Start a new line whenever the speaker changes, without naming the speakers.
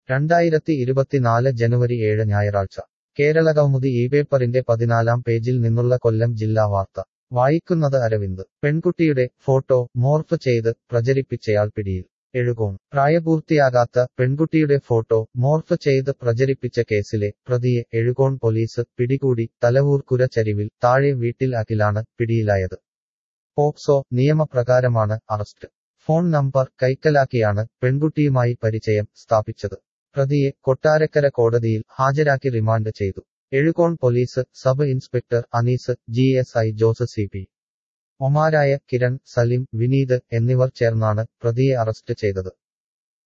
രണ്ടായിരത്തി ഇരുപത്തിനാല് ജനുവരി ഏഴ് ഞായറാഴ്ച കേരളകൗമുദി ഈ പേപ്പറിന്റെ പതിനാലാം പേജിൽ നിന്നുള്ള കൊല്ലം ജില്ലാ വാർത്ത വായിക്കുന്നത് അരവിന്ദ് പെൺകുട്ടിയുടെ ഫോട്ടോ മോർഫ് ചെയ്ത് പ്രചരിപ്പിച്ചയാൾ പിടിയിൽ എഴുകോൺ പ്രായപൂർത്തിയാകാത്ത പെൺകുട്ടിയുടെ ഫോട്ടോ മോർഫ് ചെയ്ത് പ്രചരിപ്പിച്ച കേസിലെ പ്രതിയെ എഴുകോൺ പോലീസ് പിടികൂടി തലവൂർക്കുര ചരിവിൽ താഴെ വീട്ടിൽ അഖിലാണ് പിടിയിലായത് പോക്സോ നിയമപ്രകാരമാണ് അറസ്റ്റ് ഫോൺ നമ്പർ കൈക്കലാക്കിയാണ് പെൺകുട്ടിയുമായി പരിചയം സ്ഥാപിച്ചത് പ്രതിയെ കൊട്ടാരക്കര കോടതിയിൽ ഹാജരാക്കി റിമാൻഡ് ചെയ്തു Ezhukone police sub inspector Anees G S I Jose C P ഒമാരായ കിരൺ സലിം വിനീത് എന്നിവർ ചേർന്നാണ് പ്രതിയെ അറസ്റ്റ് ചെയ്തത്